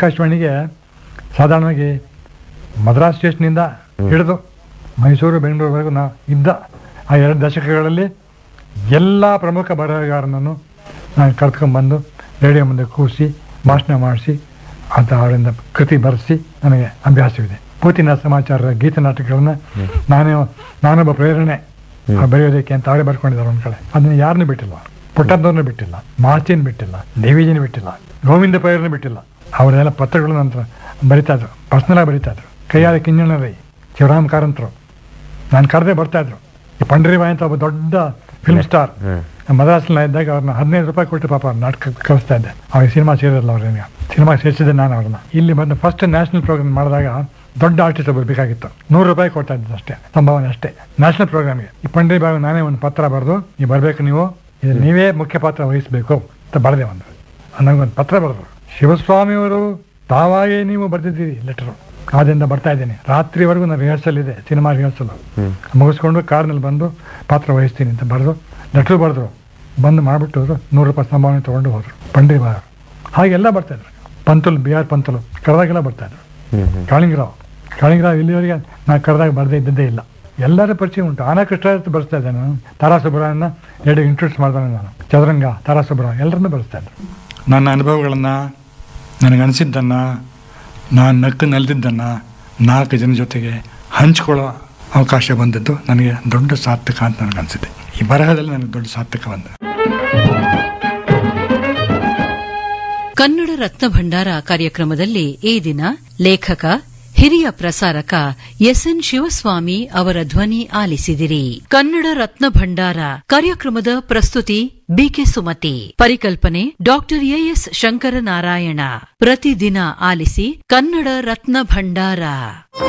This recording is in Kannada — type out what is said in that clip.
ಆಕಾಶವಾಣಿಗೆ ಸಾಧಾರಣವಾಗಿ ಮದ್ರಾಸ್ ಸ್ಟೇಷನಿಂದ ಹಿಡಿದು ಮೈಸೂರು ಬೆಂಗಳೂರುವರೆಗೂ ನಾ ಇದ್ದ ಆ ಎರಡು ದಶಕಗಳಲ್ಲಿ ಎಲ್ಲ ಪ್ರಮುಖ ಬರಹಗಾರನನ್ನು ನಾನು ಕರ್ಕೊಂಡ್ಬಂದು ರೇಡಿಯೋ ಮುಂದೆ ಕೂರಿಸಿ ಭಾಷಣ ಮಾಡಿಸಿ ಅಂತ ಅವರಿಂದ ಕೃತಿ ಬರೆಸಿ ನನಗೆ ಅಭ್ಯಾಸವಿದೆ ಪೂತಿನ ಸಮಾಚಾರ ಗೀತ ನಾಟಕಗಳನ್ನ ನಾನೇ ನಾನೊಬ್ಬ ಪ್ರೇರಣೆ ಅವ್ರು ಬರೆಯೋದಕ್ಕೆ ಅಂತ ಅವರೇ ಬರ್ಕೊಂಡಿದ್ದಾರೆ ಒಂದು ಕಡೆ ಅದನ್ನ ಯಾರನ್ನೂ ಬಿಟ್ಟಿಲ್ಲ ಪುಟ್ಟದ್ದವ್ರನ್ನ ಬಿಟ್ಟಿಲ್ಲ ಮಾಚಿನ ಬಿಟ್ಟಿಲ್ಲ ದೇವಿಜಿನ ಬಿಟ್ಟಿಲ್ಲ ಗೋವಿಂದ ಪೈರನ್ನ ಬಿಟ್ಟಿಲ್ಲ ಅವರೆಲ್ಲ ಪತ್ರಗಳು ನಂತರ ಬರಿತಾ ಇದ್ರು ಪರ್ಸ್ನಲಾಗಿ ಬರಿತಾ ಇದ್ರು ಕೈಯಾದ ಕಿಂಜಣ ರೈ ಶಿವರಾಮ್ ಕಾರಂತರು ನಾನು ಕರೆದೇ ಬರ್ತಾ ಇದ್ರು ಈ ಪಂಡರಿಬಾಯಿ ಅಂತ ಒಬ್ಬ ದೊಡ್ಡ ಫಿಲ್ಮ್ ಸ್ಟಾರ್ ಮದ್ರಾಸ್ನ ಇದ್ದಾಗ ಅವ್ರನ್ನ ಹದಿನೈದು ರೂಪಾಯಿ ಕೊಟ್ಟು ಪಾಪ ನಾಟಕ ಕಳಿಸ್ತಾ ಇದ್ದೆ ಅವಾಗ ಸಿನಿಮಾ ಸೇರಿರಲ್ಲ ಅವ್ರನ್ನ ಸಿನಿಮಾ ಸೇರಿಸಿದ್ದೆ ನಾನು ಅವ್ರನ್ನ ಇಲ್ಲಿ ಬಂದು ಫಸ್ಟ್ ನ್ಯಾಷನಲ್ ಪ್ರೋಗ್ರಾಮ್ ಮಾಡಿದಾಗ ದೊಡ್ಡ ಆರ್ಟಿಸ್ಟ್ ಒಬ್ಬರು ಬೇಕಾಗಿತ್ತು ನೂರು ರೂಪಾಯಿ ಕೊಡ್ತಾ ಇದ್ದೆ ಅಷ್ಟೇ ಸಂಭಾವನೆ ಅಷ್ಟೇ ನ್ಯಾಷನಲ್ ಪ್ರೋಗ್ರಾಮ್ಗೆ ಈ ಪಂಡರಿಬಾಯಿ ನಾನೇ ಒಂದು ಪತ್ರ ಬರೆದು ನೀವು ಬರಬೇಕು ನೀವು ಇದು ನೀವೇ ಮುಖ್ಯ ಪಾತ್ರ ವಹಿಸಬೇಕು ಅಂತ ಬರೆದೆ ಒಂದು ನನಗೊಂದು ಪತ್ರ ಬರೆದ್ರು ಶಿವಸ್ವಾಮಿಯವರು ತಾವಾಗೇ ನೀವು ಬರೆದಿದ್ದೀರಿ ಲೆಟರು ಆದ್ದರಿಂದ ಬರ್ತಾ ಇದ್ದೀನಿ ರಾತ್ರಿವರೆಗೂ ನಾನು ರಿಹರ್ಸಲ್ ಇದೆ ಸಿನಿಮಾ ರಿಹರ್ಸಲ್ ಮುಗಿಸ್ಕೊಂಡು ಕಾರ್ನಲ್ಲಿ ಬಂದು ಪಾತ್ರ ವಹಿಸ್ತೀನಿ ಅಂತ ಬರೆದು ಲೆಟ್ರು ಬರೆದ್ರು ಬಂದು ಮಾಡಿಬಿಟ್ಟು ಹೋದ್ರು ನೂರು ರೂಪಾಯಿ ಸಂಭಾವನೆ ತೊಗೊಂಡು ಹೋದ್ರು ಪಂಡಿ ಬಾರ ಹಾಗೆಲ್ಲ ಬರ್ತಾಯಿದ್ರು ಪಂತಲು ಬಿ ಆರ್ ಪಂತಲು ಕರೆದಾಗೆಲ್ಲ ಬರ್ತಾಯಿದ್ರು ಕಾಳಿಂಗರಾವ್ ಕಾಳಿಂಗರಾವ್ ಇಲ್ಲಿವರೆಗೆ ನಾನು ಕರೆದಾಗ ಬರದೇ ಇದ್ದದ್ದೇ ಇಲ್ಲ ಎಲ್ಲರ ಪರಿಚಯ ಉಂಟು ಆನಾ ಕೃಷ್ಣ ಬರ್ಸ್ತಾ ಇದ್ದೆ ನಾನು ತಾರಾ ಸುಬ್ರಹ್ಮಣ್ಯನ ಎರಡು ಇಂಟ್ರೊಡ್ಯೂಸ್ ಮಾಡ್ತಾನೆ ನಾನು ಚದುರಂಗ ತಾರಾ ಸುಬ್ರಹ್ಮಣ್ಯ ಎಲ್ಲರನ್ನೂ ಬಳಸ್ತಾ ಇದ್ರು ನನ್ನ ಅನುಭವಗಳನ್ನು ನನಗನ್ಸಿದ್ದನ್ನು ನಾನು ನಕ್ಕು ನಲ್ದಿದ್ದನ್ನು ನಾಲ್ಕು ಜನ ಜೊತೆಗೆ ಹಂಚ್ಕೊಳ್ಳೋ ಅವಕಾಶ ಬಂದದ್ದು ನನಗೆ ದೊಡ್ಡ ಸಾರ್ಥಕ ಅಂತ ನನಗನ್ಸಿದೆ ಈ ಬರಹದಲ್ಲಿ ನನಗೆ ದೊಡ್ಡ ಸಾರ್ಥಕ ಬಂದ ಕನ್ನಡ ರತ್ನ ಭಂಡಾರ ಕಾರ್ಯಕ್ರಮದಲ್ಲಿ ಈ ದಿನ ಲೇಖಕ ಹಿರಿಯ ಪ್ರಸಾರಕ ಎಸ್ಎನ್ ಶಿವಸ್ವಾಮಿ ಅವರ ಧ್ವನಿ ಆಲಿಸಿದಿರಿ ಕನ್ನಡ ರತ್ನ ಭಂಡಾರ ಕಾರ್ಯಕ್ರಮದ ಪ್ರಸ್ತುತಿ ಬಿಕೆ ಸುಮತಿ ಪರಿಕಲ್ಪನೆ ಡಾಕ್ಟರ್ ಎಎಸ್ ಶಂಕರನಾರಾಯಣ ಪ್ರತಿದಿನ ಆಲಿಸಿ ಕನ್ನಡ ರತ್ನ ಭಂಡಾರ